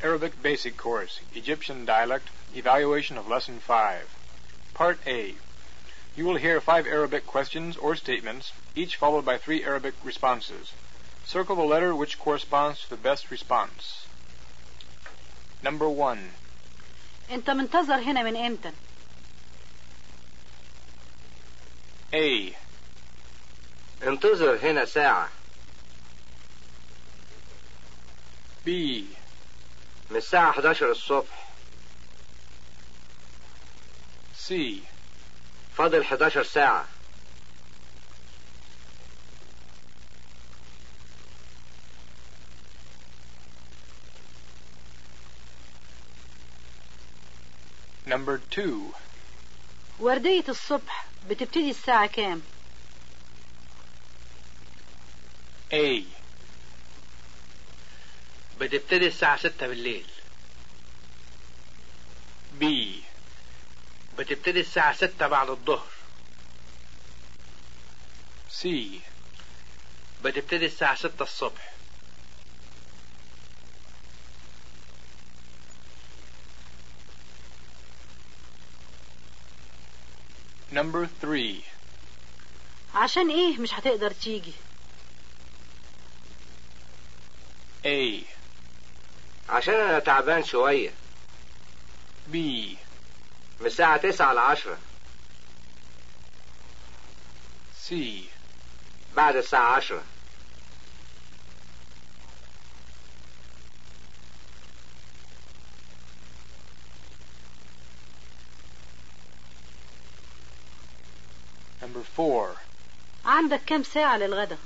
Arabic Basic Course, Egyptian Dialect, Evaluation of Lesson 5. Part A. You will hear five Arabic questions or statements, each followed by three Arabic responses. Circle the letter which corresponds to the best response. Number 1. انت منتظر هنا من امتى A. انتظر هنا ساعة B. من الساعة 11 الصبح C. فاضل 11 ساعة Number 2. وردية الصبح بتبتدي الساعة كام A. بتبتدي الساعة 6 بالليل B. بتبتدي الساعة 6 بعد الظهر C. بتبتدي الساعة 6 الصبح Number 3. عشان ايه مش هتقدر تيجي A. عشان أنا تعبان شوية B. من الساعة 9 ل 10 C. بعد الساعة 10 Number 4. عندك كام ساعة للغدا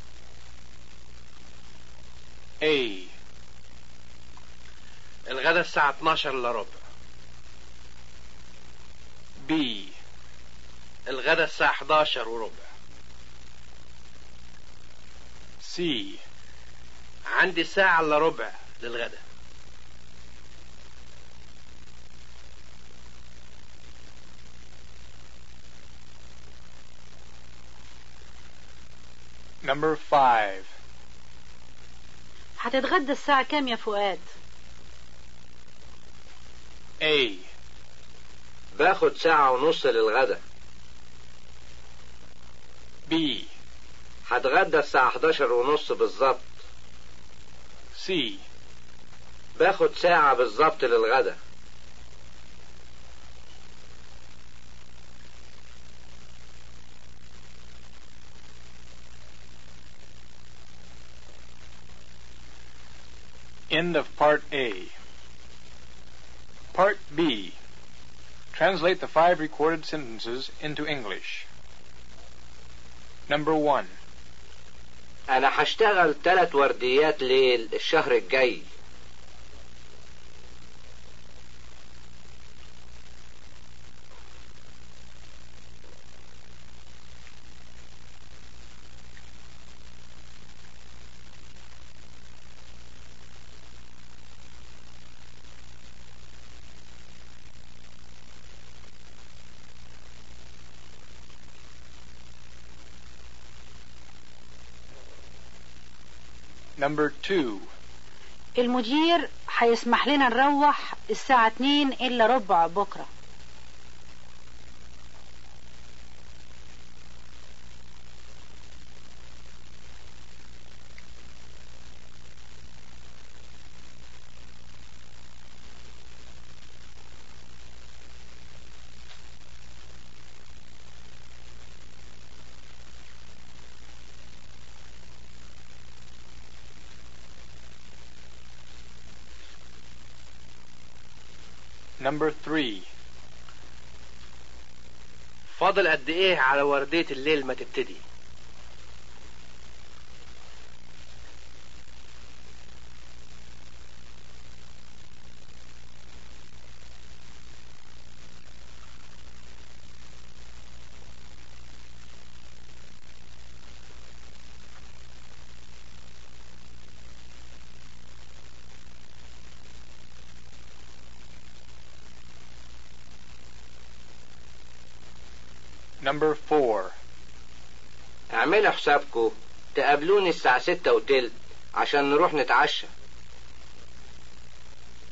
A. الغدا الساعة 12 الا ربع B. الغدا الساعة 11 وربع C. عندي ساعة الا ربع للغدا Number 5. هتتغدى الساعة كام يا فؤاد A. باخد ساعة ونص للغدا B. هتغدى الساعة 11 ونص بالظبط C. باخد ساعة بالظبط للغدا End of Part A. Part B. Translate the five recorded sentences into English. Number 1. أنا هشتغل تلات ورديات ليل الشهر الجاي Number 2. المدير هيسمح لنا نروح الساعة 2 إلا ربع بكرة Number 3. فاضل قد ايه على وردية الليل ما تبتدي Number 4. اعملوا حسابكم تقابلوني الساعة ستة وتلت عشان نروح نتعشى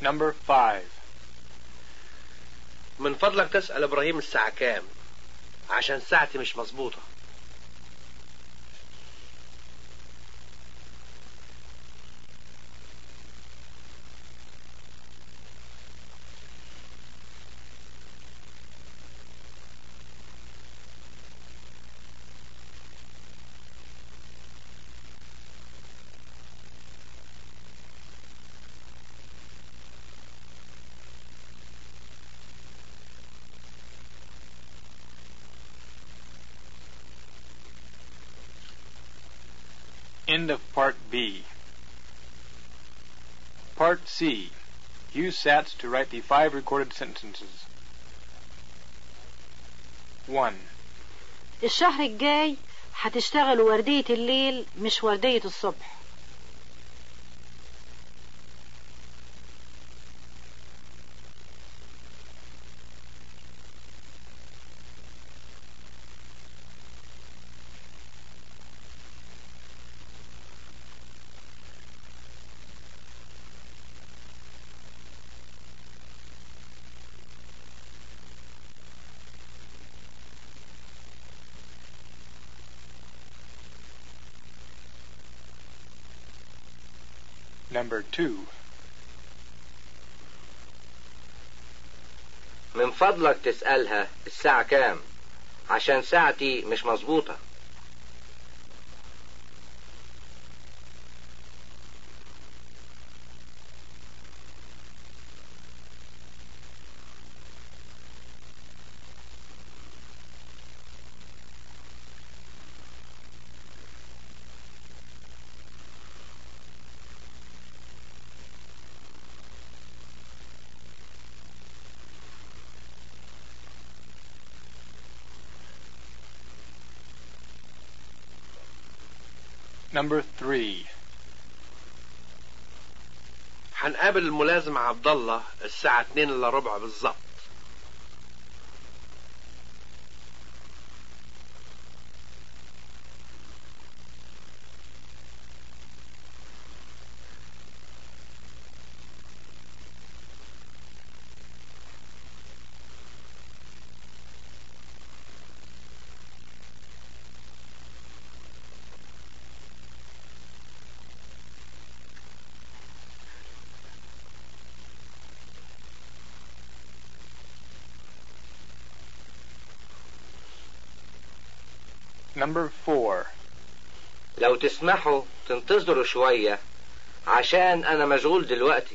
Number 5. من فضلك تسأل إبراهيم الساعة كام عشان ساعتي مش مظبوطة End of Part B. Part C. Use SATs to write the five recorded sentences. 1. الشهر الجاي هتشتغلوا وردية الليل مش وردية الصبح Number 2. من فضلك تسألها الساعة كام عشان ساعتي مش مظبوطة Number 3. هنقابل الملازم عبد الله الساعة 2 الا ربع بالظبط Number 4. لو تسمحوا تنتظروا شوية عشان أنا مشغول دلوقتي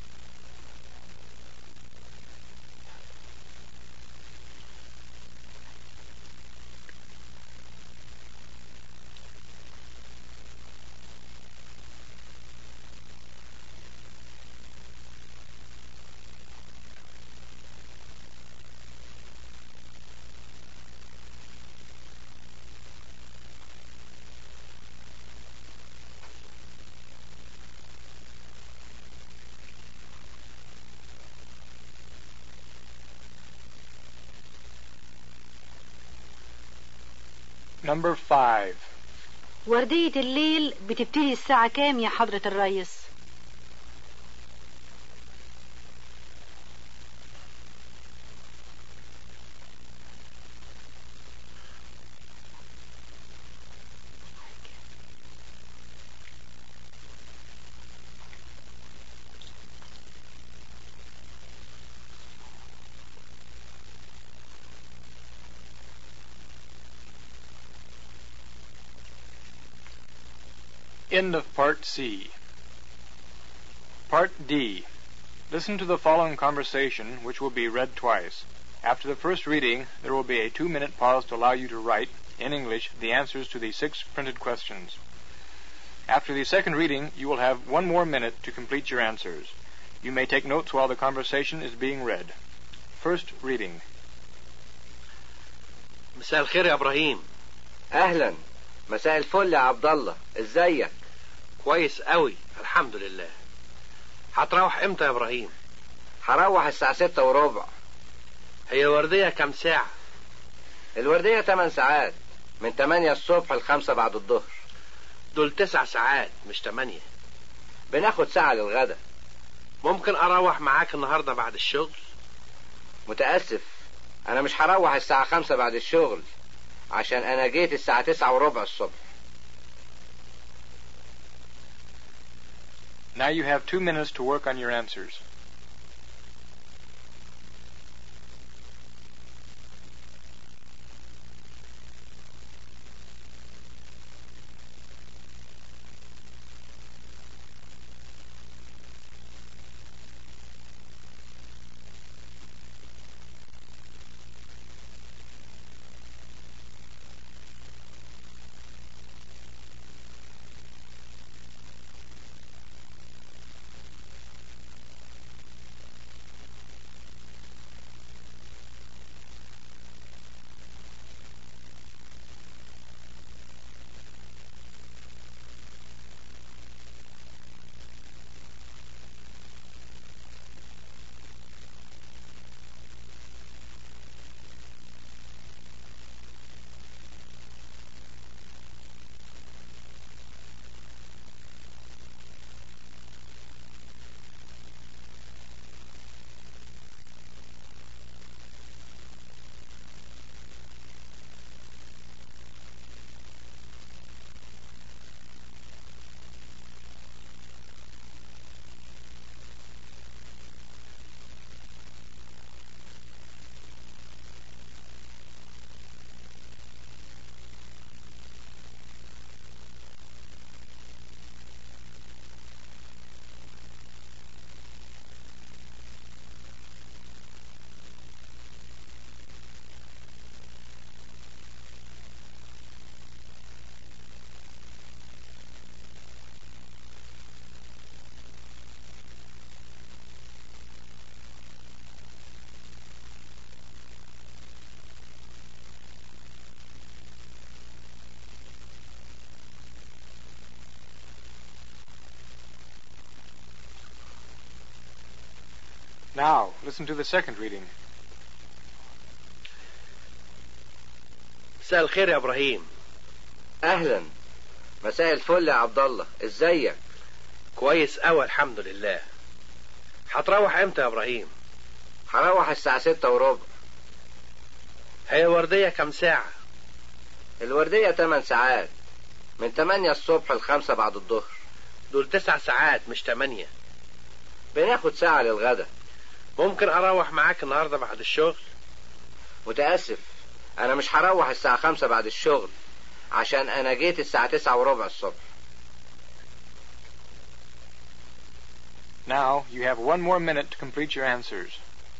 Number 5. وردية الليل بتبتدي الساعة كام يا حضرة الريس End of Part C. Part D. Listen to the following conversation, which will be read twice. After the first reading, there will be a two minute pause to allow you to write, in English, the answers to the six printed questions. After the second reading, you will have one more minute to complete your answers. You may take notes while the conversation is being read. First reading. مساء الخير يا إبراهيم أهلا مساء الفل يا عبد الله ازيك كويس قوي الحمد لله هتروح امتى يا إبراهيم هروح الساعة ستة وربع هي الوردية كام ساعة الوردية 8 ساعات من 8 الصبح ل 5 بعد الظهر دول تسع ساعات مش تمانية بناخد ساعة للغدا ممكن اروح معاك النهاردة بعد الشغل متأسف أنا مش هروح الساعة خمسة بعد الشغل عشان أنا جيت الساعة تسعة وربع الصبح Now you have two minutes to work on your answers. Now, listen to the second reading. مساء الخير يا ابراهيم أهلا مساء الفل يا عبد الله ازيك كويس اوي الحمد لله هتروح امتى يا ابراهيم هروح الساعة ستة وربع هي الوردية كام ساعة الوردية تمن ساعات من تمانية الصبح لخمسة بعد الظهر دول تسع ساعات مش تمانية بناخد ساعة للغدا ممكن اروح معاك النهاردة بعد الشغل متأسف أنا مش هروح الساعة خمسة بعد الشغل عشان أنا جيت الساعة تسعة وربع الصبح Now, you have one more minute to complete your answers.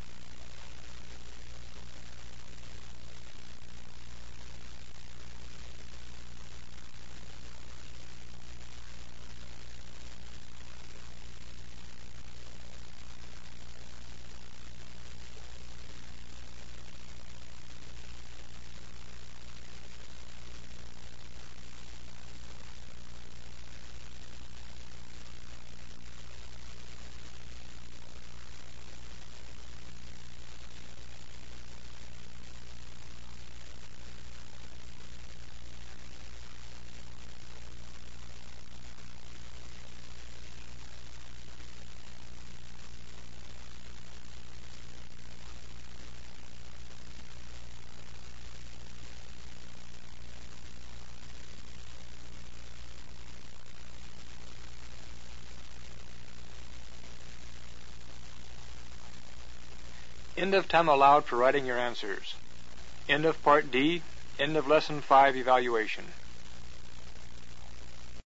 End of time allowed for writing your answers. End of Part D. End of Lesson 5 evaluation.